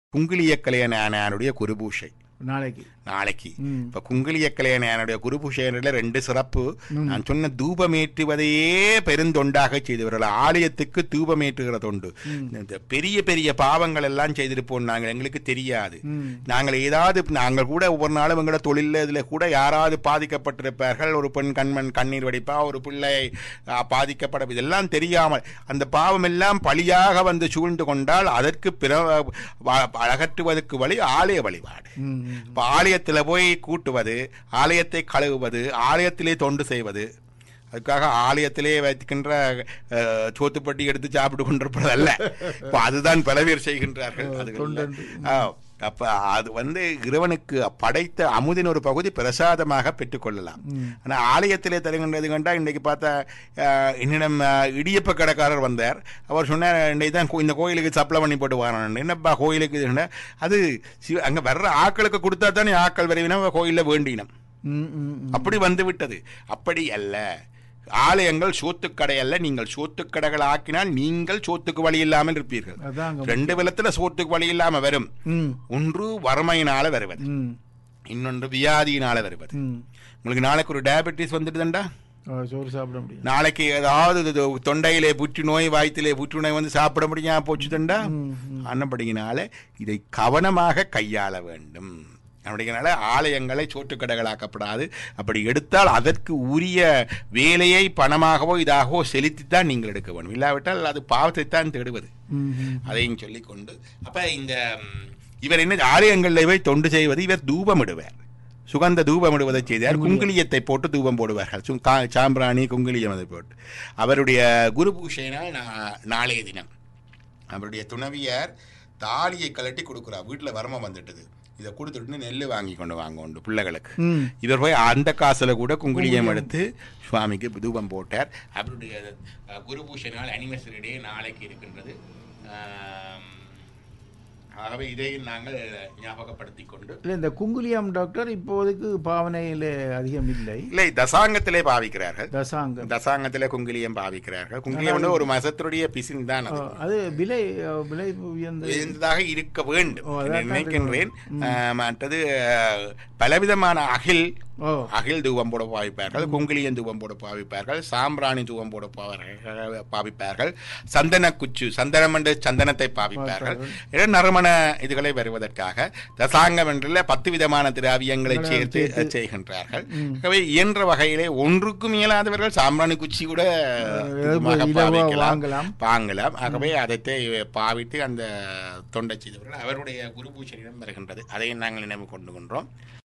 குங்கிலிய கலையனானுடைய குருபூஷை நாளைக்கு நாளைக்கு ம். இப்ப குங்கிலிய கலையனானுடைய குருபூஷையில ரெண்டு சிறப்பு நான் சொன்ன தூபமேற்றுவதையே பெருந்தொண்டாக செய்தவர்கள் ஆலயத்துக்கு தூபமேற்றுகிற தொண்டு இந்த பெரிய பெரிய பாவங்கள் எல்லாம் செய்திருப்போம் நாங்கள் எங்களுக்கு தெரியாது ம். நாங்கள் ஏதாவது நாங்கள் கூட ஒவ்வொரு நாளும் எங்களோட தொழில இதுல கூட யாராவது பாதிக்கப்பட்டிருப்பார்கள் ஒரு பெண் கண்மண் கண்ணீர் வடிப்பா ஒரு பிள்ளை ஆ, பாதிக்கப்பட இதெல்லாம் தெரியாமல் அந்த பாவம் எல்லாம் பழியாக வந்து சூழ்ந்து கொண்டால் அதற்கு பிற வ- அகற்றுவதற்கு வழி ஆலய வழிபாடு ம். இப்ப ஆலயத்துல போய் கூட்டுவது ஆலயத்தை கழுவுவது ஆலயத்திலே தொண்டு செய்வது அதுக்காக ஆலயத்திலே வைக்கின்ற அஹ், சோத்துப்பட்டி எடுத்து சாப்பிட்டு கொண்டிருப்பதல்ல இப்ப அதுதான் பல பேர் செய்கின்றார்கள் அது இல்லை. தொண்டன்று. ஆ, அப்ப அது வந்து இறைவனுக்கு படைத்த அமுதின் ஒரு பகுதி பிரசாதமாக பெற்றுக்கொள்ளலாம் ஆனா ஆலயத்திலே தருகின்றது கண்டா இன்னைக்கு பார்த்தா அஹ், என்னிடம் அஹ், இடியப்ப கடைக்காரர் வந்தார் அவர் சொன்னார் இன்னைக்கு தான் கோ- இந்த கோயிலுக்கு சப்ளை பண்ணி போட்டு வரணும் என்னப்பா கோயிலுக்கு இதுன்னா அது சிவ- அங்க வர்ற ஆட்களுக்கு கொடுத்தா தானே ஆட்கள் விரைவினா கோயில்ல வேண்டினம் ம், ம், ம். அப்படி வந்து விட்டது அப்படி அல்ல ஆலயங்கள் சோத்துக்கடை அல்ல நீங்கள் சோத்துக்கடைகள் ஆக்கினால் நீங்கள் சோத்துக்கு வழி இல்லாமல் இருப்பீர்கள் அதான் அங்க ரெண்டு விதத்துல சோத்துக்கு வழி இல்லாம வரும் ம், ஒன்று வறுமையினால வருவது ம், இன்னொன்று வியாதியினால வருவது ம். உங்களுக்கு நாளைக்கு ஒரு டயபெட்டிஸ் வந்துடுதுண்டா ஆ, சோறு சாப்பிட முடியும் நாளைக்கு ஏதாவது இது தொண்டையிலே புற்றுநோய் வாய்த்திலே புற்றுநோய் வந்து சாப்பிட முடியாம போச்சுதுண்டா அன்னபடியினால இதை கவனமாக கையாள வேண்டும் அப்படிங்கிறனால ஆலயங்களை சோற்றுக்கடைகளாக்கப்படாது அப்படி எடுத்தால் அதற்கு உரிய வேலையை பணமாகவோ இதாகவோ செலுத்தித்தான் நீங்கள் எடுக்க வேண்டும் இல்லாவிட்டால் அது பாவத்தை தான் தேடுவது ம், ம். அதையும் சொல்லிக்கொண்டு அப்ப இந்த ம், இவர் என்ன ஆலயங்களில் போய் தொண்டு செய்வது இவர் தூபமிடுவார் சுகந்த தூபமிடுவதை செய்தார் குங்குளியத்தை போட்டு தூபம் போடுவார்கள் சு- கா- சாம்பிராணி குங்குளியம் அதை போட்டு அவருடைய குரு பூஷையினால் நா- நாளைய தினம் அவருடைய துணவியார் தாலியை கழட்டி கொடுக்குறார் வீட்டில் வரம வந்துட்டது இதை கொடுத்துட்டு நெல் வாங்கி கொண்டு வாங்க உண்டு பிள்ளைகளுக்கு ம். இவர் போய் அந்த காசுல கூட குங்குளியம் எடுத்து சுவாமிக்கு தூபம் போட்டார் அவருடைய அஹ், குரு பூஷை நாள் அனிவர்சரி டே நாளைக்கு இருக்கின்றது ஆம், ஆகவே இதையும் நாங்கள் ஞாபகப்படுத்திக் கொண்டு இல்ல இந்த குங்குலியம் டாக்டர் இப்போதைக்கு பாவனையில அதிகம் இல்லை இல்லை தசாங்கத்திலே பாவிக்கிறார்கள் தசாங்கம் தசாங்கத்திலே குங்கிலியம் பாவிக்கிறார்கள் குங்கிலியம் வந்து ஒரு மசத்துடைய பிசின் தான் ஆ, அது அது விலை ஆ, விலை உயர்ந்த இருந்ததாக இருக்க வேண்டும் ஓ, என்று அதான் நினைக்கின்றேன் ஆஹ், மற்றது ஆஹ், பலவிதமான அகில் ஓ அகில் தூவம் போட பாவிப்பார்கள் குங்கிலியன் தூவம் போட பாவிப்பார்கள் சாம்பிராணி தூவம் போட பாவர்கள் பாவிப்பார்கள் சந்தன குச்சு சந்தனம் என்று சந்தனத்தை பாவிப்பார்கள் என நறுமண இதுகளை வருவதற்காக தசாங்கம் என்றுள்ள பத்து விதமான திராவியங்களை சேர்த்து செய்கின்றார்கள் ஆகவே இயன்ற வகையிலே ஒன்றுக்கும் இயலாதவர்கள் சாம்பிராணி குச்சி கூட இதுமாக இலவா பாவிக்கலாம் வாங்கலாம். வாங்கலாம் ஆகவே அதைத்தை பாவித்து அந்த தொண்டை செய்தவர்கள் அவருடைய குரு பூஜையிடம் வருகின்றது அதையும் நாங்கள் நினைவு கொண்டு கொண்டோம்